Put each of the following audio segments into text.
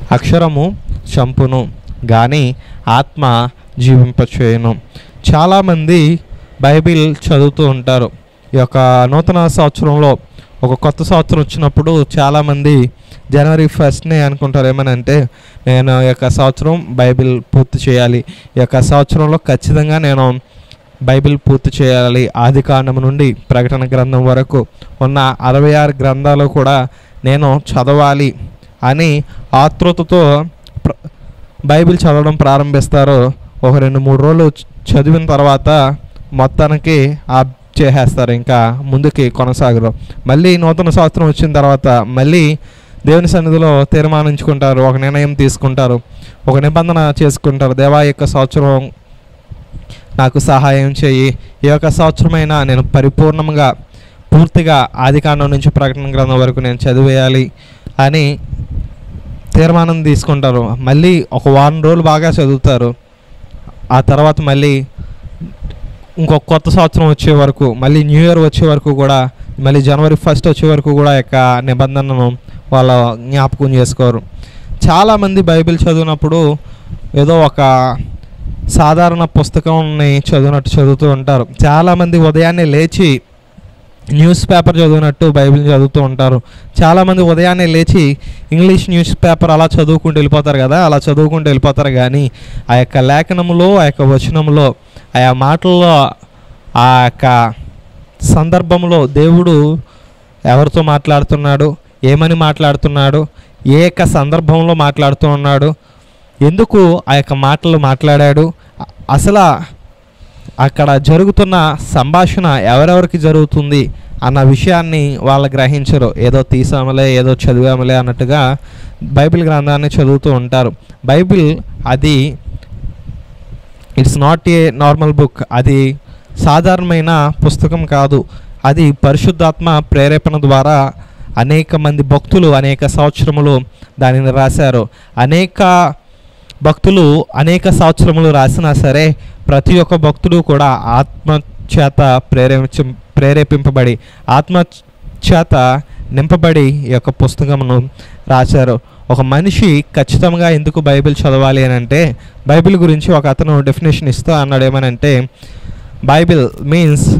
అక్షరము చంపును కానీ ఆత్మ జీవింపచేయును చాలామంది బైబిల్ చదువుతూ ఉంటారు ఈ యొక్క నూతన సంవత్సరంలో ఒక కొత్త సంవత్సరం వచ్చినప్పుడు చాలామంది జనవరి ఫస్ట్నే అనుకుంటారు ఏమనంటే నేను ఈ యొక్క సంవత్సరం బైబిల్ పూర్తి చేయాలి ఈ యొక్క సంవత్సరంలో ఖచ్చితంగా నేను బైబిల్ పూర్తి చేయాలి ఆది కాండం నుండి ప్రకటన గ్రంథం వరకు ఉన్న అరవై ఆరు గ్రంథాలు కూడా నేను చదవాలి అని ఆతృతతో ప్ర- బైబిల్ చదవడం ప్రారంభిస్తారు ఒక రెండు మూడు రోజులు చ- చదివిన తర్వాత మొత్తానికి ఆప్ చేసేస్తారు ఇంకా ముందుకి కొనసాగరు మళ్ళీ నూతన సంవత్సరం వచ్చిన తర్వాత మళ్ళీ దేవుని సన్నిధిలో తీర్మానించుకుంటారు ఒక నిర్ణయం తీసుకుంటారు ఒక నిబంధన చేసుకుంటారు దేవా ఈ యొక్క సంవత్సరం నాకు సహాయం చేయి ఈ యొక్క సంవత్సరమైనా నేను పరిపూర్ణంగా పూర్తిగా ఆదికాండం నుంచి ప్రకటన గ్రంథం వరకు నేను చదివేయాలి అని తీర్మానం తీసుకుంటారు మళ్ళీ ఒక వారం రోజులు బాగా చదువుతారు ఆ తర్వాత మళ్ళీ ఇంకొక కొత్త సంవత్సరం వచ్చే వరకు మళ్ళీ న్యూ ఇయర్ వచ్చే వరకు కూడా మళ్ళీ జనవరి ఫస్ట్ వచ్చే వరకు కూడా ఈ యొక్క నిబంధనను వాళ్ళ జ్ఞాపకం చేసుకోరు చాలామంది బైబిల్ చదివినప్పుడు ఏదో ఒక సాధారణ పుస్తకంని చదివినట్టు చదువుతూ ఉంటారు చాలామంది ఉదయాన్నే లేచి న్యూస్ పేపర్ చదివినట్టు బైబిల్ చదువుతూ ఉంటారు చాలామంది ఉదయాన్నే లేచి ఇంగ్లీష్ న్యూస్ పేపర్ అలా చదువుకుంటూ వెళ్ళిపోతారు కదా అలా చదువుకుంటూ వెళ్ళిపోతారు కానీ ఆ యొక్క లేఖనములో ఆ యొక్క వచనంలో ఆయా మాటల్లో ఆ యొక్క సందర్భంలో దేవుడు ఎవరితో మాట్లాడుతున్నాడు ఏమని మాట్లాడుతున్నాడు ఏ యొక్క సందర్భంలో మాట్లాడుతూ ఉన్నాడు ఎందుకు ఆ యొక్క మాటలు మాట్లాడాడు అ- అసలు అక్కడ జరుగుతున్న సంభాషణ ఎవరెవరికి జరుగుతుంది అన్న విషయాన్ని వాళ్ళు గ్రహించరు ఏదో తీసామలే ఏదో చదివామలే అన్నట్టుగా బైబిల్ గ్రంథాన్ని చదువుతూ ఉంటారు బైబిల్ అది it's not a normal book అది సాధారణమైన పుస్తకం కాదు అది పరిశుద్ధాత్మ ప్రేరేపణ ద్వారా అనేక మంది భక్తులు అనేక సంవత్సరములు దానిని రాశారు అనేక భక్తులు అనేక సంవత్సరములు రాసినా సరే ప్రతి ఒక్క భక్తుడు కూడా ఆత్మ చేత ప్రేరేపించ ప్రేరేపింపబడి ఆత్మ చేత నింపబడి ఈ యొక్క పుస్తకమును రాశారు ఒక మనిషి ఖచ్చితంగా ఎందుకు బైబిల్ చదవాలి అని అంటే బైబిల్ గురించి ఒక అతను డెఫినేషన్ ఇస్తూ అన్నాడు ఏమనంటే Bible means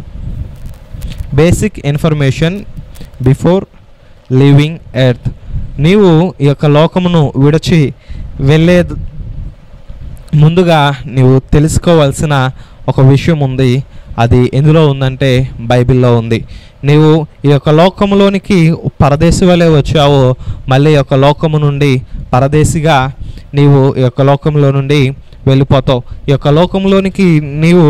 basic information before living earth నీవు ఈ యొక్క లోకమును విడిచి వెళ్ళే ముందుగా నీవు తెలుసుకోవాల్సిన ఒక విషయం ఉంది అది ఎందులో ఉందంటే బైబిల్లో ఉంది నీవు ఈ యొక్క లోకములోనికి పరదేశి వలె వచ్చావు మళ్ళీ ఈ యొక్క లోకము నుండి పరదేశిగా నీవు ఈ యొక్క లోకంలో నుండి వెళ్ళిపోతావు ఈ యొక్క లోకంలోనికి నీవు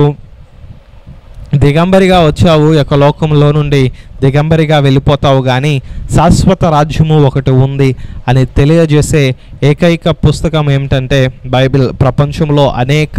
దిగంబరిగా వచ్చావు ఈ యొక్క లోకంలో నుండి దిగంబరిగా వెళ్ళిపోతావు కానీ శాశ్వత రాజ్యము ఒకటి ఉంది అని తెలియజేసే ఏకైక పుస్తకం ఏమిటంటే బైబిల్ ప్రపంచంలో అనేక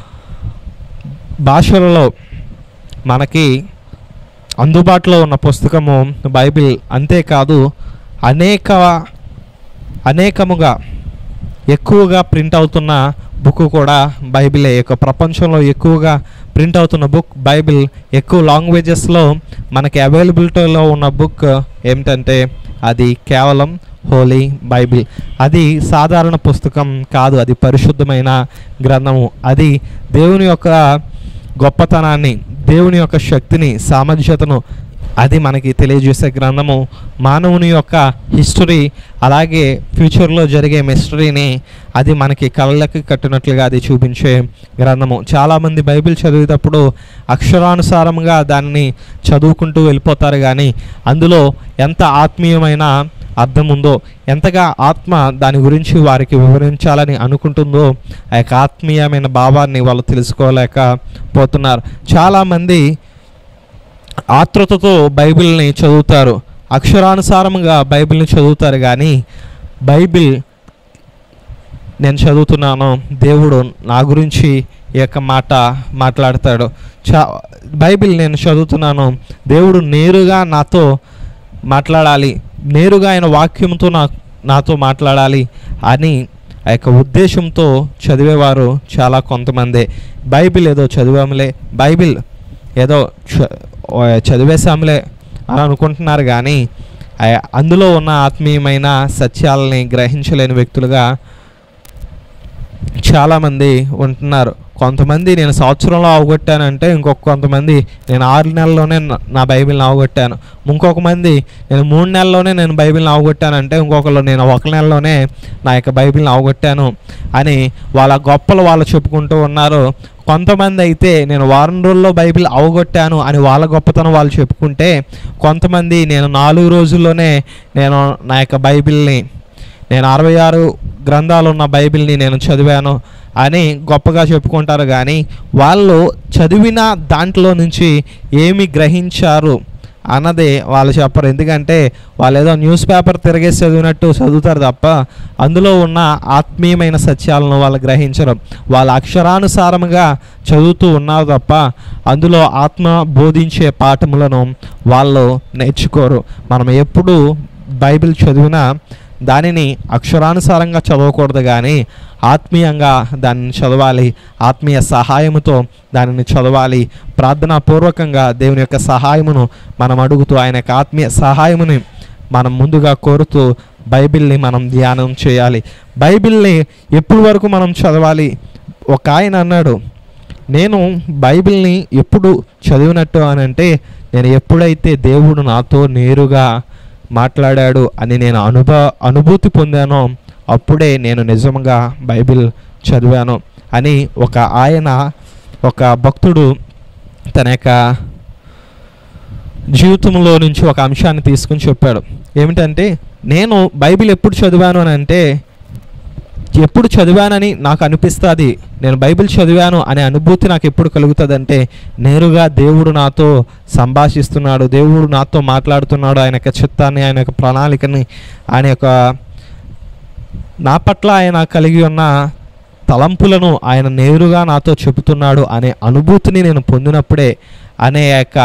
భాషలలో మనకి అందుబాటులో ఉన్న పుస్తకము బైబిల్ అంతేకాదు అనేక అనేకముగా ఎక్కువగా ప్రింట్ అవుతున్న బుక్ కూడా బైబిలే ఈ యొక్క ప్రపంచంలో ఎక్కువగా ప్రింట్ అవుతున్న బుక్ బైబిల్ ఎక్కువ లాంగ్వేజెస్లో మనకి అవైలబిలిటీలో ఉన్న బుక్ ఏమిటంటే అది కేవలం హోలీ బైబిల్ అది సాధారణ పుస్తకం కాదు అది పరిశుద్ధమైన గ్రంథము అది దేవుని యొక్క గొప్పతనాన్ని దేవుని యొక్క శక్తిని సామర్థ్యతను అది మనకి తెలియజేసే గ్రంథము మానవుని యొక్క హిస్టరీ అలాగే ఫ్యూచర్లో జరిగే మిస్టరీని అది మనకి కళ్ళకి కట్టినట్లుగా అది చూపించే గ్రంథము చాలామంది బైబిల్ చదివేటప్పుడు అక్షరానుసారంగా దాన్ని చదువుకుంటూ వెళ్ళిపోతారు కానీ అందులో ఎంత ఆత్మీయమైన అర్థం ఉందో ఎంతగా ఆత్మ దాని గురించి వారికి వివరించాలని అనుకుంటుందో ఆ యొక్క ఆత్మీయమైన భావాన్ని వాళ్ళు తెలుసుకోలేకపోతున్నారు చాలామంది ఆతృతతో బైబిల్ని చదువుతారు అక్షరానుసారంగా బైబిల్ని చదువుతారు కానీ బైబిల్ నేను చదువుతున్నాను దేవుడు నా గురించి ఈ యొక్క మాట మాట్లాడతాడు చా బైబిల్ నేను చదువుతున్నాను దేవుడు నేరుగా నాతో మాట్లాడాలి నేరుగా ఆయన వాక్యంతో నా నాతో మాట్లాడాలి అని ఆ యొక్క ఉద్దేశంతో చదివేవారు చాలా కొంతమందే బైబిల్ ఏదో చదివాములే బైబిల్ ఏదో చ- ఓ చదివేశాంలే అని అనుకుంటున్నారు కానీ ఆ- అందులో ఉన్న ఆత్మీయమైన సత్యాలని గ్రహించలేని వ్యక్తులుగా చాలామంది ఉంటున్నారు కొంతమంది నేను సంవత్సరంలో అవగొట్టానంటే ఇంకొక కొంతమంది నేను ఆరు నెలల్లోనే నా- నా బైబిల్ని అవగొట్టాను ఇంకొక మంది నేను మూడు నెలల్లోనే నేను బైబిల్ని అవగొట్టానంటే ఇంకొకరు నేను ఒక నెలలోనే నా యొక్క బైబిల్ని అవగొట్టాను అని వాళ్ళ గొప్పలు వాళ్ళు చెప్పుకుంటూ ఉన్నారు కొంతమంది అయితే నేను వారం రోజుల్లో బైబిల్ అవగొట్టాను అని వాళ్ళ గొప్పతనం వాళ్ళు చెప్పుకుంటే కొంతమంది నేను నాలుగు రోజుల్లోనే నేను నా యొక్క బైబిల్ని నేను అరవై ఆరు గ్రంథాలు ఉన్న బైబిల్ని నేను చదివాను అని గొప్పగా చెప్పుకుంటారు కానీ వాళ్ళు చదివిన దాంట్లో నుంచి ఏమి గ్రహించారు అన్నది వాళ్ళు చెప్పరు ఎందుకంటే వాళ్ళు ఏదో న్యూస్ పేపర్ తిరిగేసి చదివినట్టు చదువుతారు తప్ప అందులో ఉన్న ఆత్మీయమైన సత్యాలను వాళ్ళు గ్రహించరు వాళ్ళ అక్షరానుసారముగా చదువుతూ ఉన్నారు తప్ప అందులో ఆత్మ బోధించే పాఠములను వాళ్ళు నేర్చుకోరు మనం ఎప్పుడు బైబిల్ చదివినా దానిని అక్షరానుసారంగా చదవకూడదు కానీ ఆత్మీయంగా దానిని చదవాలి ఆత్మీయ సహాయముతో దానిని చదవాలి ప్రార్థనాపూర్వకంగా దేవుని యొక్క సహాయమును మనం అడుగుతూ ఆయన యొక్క ఆత్మీయ సహాయముని మనం ముందుగా కోరుతూ బైబిల్ని మనం ధ్యానం చేయాలి బైబిల్ని ఎప్పటి వరకు మనం చదవాలి ఒక ఆయన అన్నాడు నేను బైబిల్ని ఎప్పుడు చదివినట్టు అని అంటే నేను ఎప్పుడైతే దేవుడు నాతో నేరుగా మాట్లాడాడు అని నేను అనుభ అనుభూతి పొందానో అప్పుడే నేను నిజంగా బైబిల్ చదివాను అని ఒక ఆయన ఒక భక్తుడు తన యొక్క జీవితంలో నుంచి ఒక అంశాన్ని తీసుకుని చెప్పాడు ఏమిటంటే నేను బైబిల్ ఎప్పుడు చదివాను అని అంటే ఎప్పుడు చదివానని నాకు అనిపిస్తుంది నేను బైబిల్ చదివాను అనే అనుభూతి నాకు ఎప్పుడు కలుగుతుంది అంటే నేరుగా దేవుడు నాతో సంభాషిస్తున్నాడు దేవుడు నాతో మాట్లాడుతున్నాడు ఆయన యొక్క చిత్తాన్ని ఆయన యొక్క ప్రణాళికని ఆయన యొక్క నా పట్ల ఆయన కలిగి ఉన్న తలంపులను ఆయన నేరుగా నాతో చెబుతున్నాడు అనే అనుభూతిని నేను పొందినప్పుడే అనే యొక్క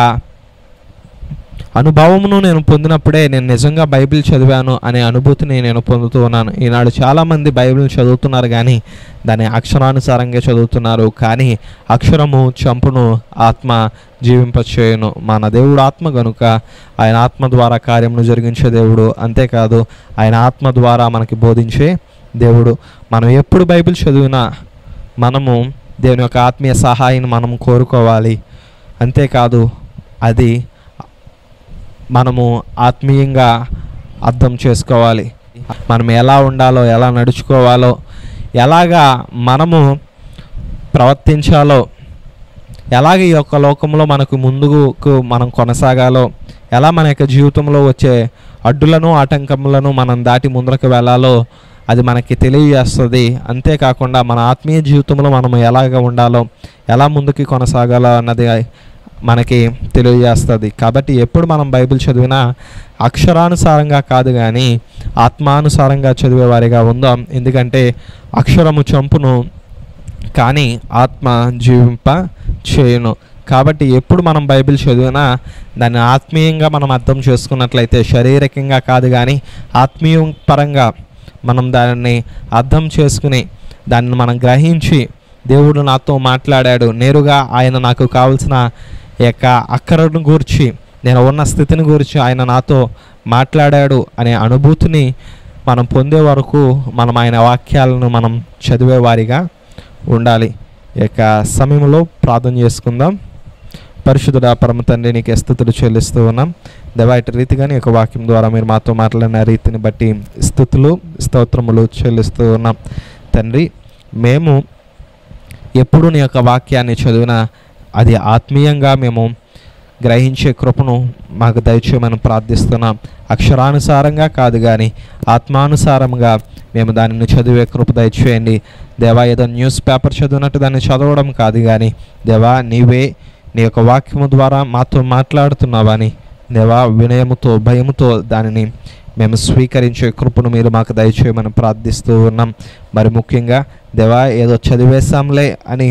అనుభవమును నేను పొందినప్పుడే నేను నిజంగా బైబిల్ చదివాను అనే అనుభూతిని నేను పొందుతూ ఉన్నాను ఈనాడు చాలామంది బైబిల్ చదువుతున్నారు కానీ దాన్ని అక్షరానుసారంగా చదువుతున్నారు కానీ అక్షరము చంపును ఆత్మ జీవింపచేయును మన దేవుడు ఆత్మ గనుక ఆయన ఆత్మ ద్వారా కార్యమును జరిగించే దేవుడు అంతేకాదు ఆయన ఆత్మ ద్వారా మనకి బోధించే దేవుడు మనం ఎప్పుడు బైబిల్ చదివినా మనము దేవుని యొక్క ఆత్మీయ సహాయాన్ని మనం కోరుకోవాలి అంతేకాదు అది మనము ఆత్మీయంగా అర్థం చేసుకోవాలి మనం ఎలా ఉండాలో ఎలా నడుచుకోవాలో ఎలాగా మనము ప్రవర్తించాలో ఎలాగ ఈ యొక్క లోకంలో మనకు ముందుకు మనం కొనసాగాలో ఎలా మన యొక్క జీవితంలో వచ్చే అడ్డులను ఆటంకములను మనం దాటి ముందరకు వెళ్ళాలో అది మనకి తెలియజేస్తుంది అంతేకాకుండా మన ఆత్మీయ జీవితంలో మనం ఎలాగ ఉండాలో ఎలా ముందుకి కొనసాగాలో అన్నది మనకి తెలియజేస్తుంది కాబట్టి ఎప్పుడు మనం బైబిల్ చదివినా అక్షరానుసారంగా కాదు కానీ ఆత్మానుసారంగా చదివేవారిగా ఉందాం ఎందుకంటే అక్షరము చంపును కానీ ఆత్మ జీవింప చేయును కాబట్టి ఎప్పుడు మనం బైబిల్ చదివినా దాన్ని ఆత్మీయంగా మనం అర్థం చేసుకున్నట్లయితే శారీరకంగా కాదు కానీ ఆత్మీయ పరంగా మనం దానిని అర్థం చేసుకుని దాన్ని మనం గ్రహించి దేవుడు నాతో మాట్లాడాడు నేరుగా ఆయన నాకు కావలసిన యొక్క అక్కరను గూర్చి నేను ఉన్న స్థితిని గురించి ఆయన నాతో మాట్లాడాడు అనే అనుభూతిని మనం పొందే వరకు మనం ఆయన వాక్యాలను మనం చదివేవారిగా ఉండాలి ఈ యొక్క సమయంలో ప్రార్థన చేసుకుందాం పరిశుద్ధుడ పరమ తండ్రి నీకు స్థుతులు చెల్లిస్తూ ఉన్నాం దవాటి రీతిగా నీ యొక్క వాక్యం ద్వారా మీరు మాతో మాట్లాడిన రీతిని బట్టి స్థుతులు స్తోత్రములు చెల్లిస్తూ ఉన్నాం తండ్రి మేము ఎప్పుడు నీ యొక్క వాక్యాన్ని చదివినా అది ఆత్మీయంగా మేము గ్రహించే కృపను మాకు దయచేయమని ప్రార్థిస్తున్నాం అక్షరానుసారంగా కాదు కానీ ఆత్మానుసారంగా మేము దానిని చదివే కృప దయచేయండి దేవా ఏదో న్యూస్ పేపర్ చదివినట్టు దాన్ని చదవడం కాదు కానీ దేవా నీవే నీ యొక్క వాక్యము ద్వారా మాతో మాట్లాడుతున్నావని దేవా వినయముతో భయముతో దానిని మేము స్వీకరించే కృపను మీరు మాకు దయచేయమని ప్రార్థిస్తూ ఉన్నాం మరి ముఖ్యంగా దేవా ఏదో చదివేశాంలే అని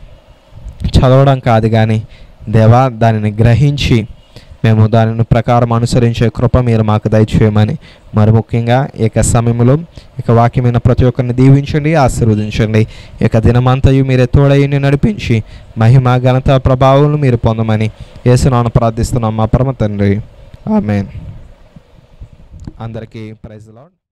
చదవడం కాదు కానీ దేవా దానిని గ్రహించి మేము దానిని ప్రకారం అనుసరించే కృప మీరు మాకు దయచేయమని మరి ముఖ్యంగా ఈ యొక్క సమయంలో ఇక వాక్యమైన ప్రతి ఒక్కరిని దీవించండి ఆశీర్వదించండి ఇక దినమంతయు మీరే తోడయ్యని నడిపించి మహిమ ఘనత ప్రభావం మీరు పొందమని యేసునాను ప్రార్థిస్తున్నాం మా పరమ తండ్రి ఆమెన్ అందరికీ ప్రైజ్ లాడ్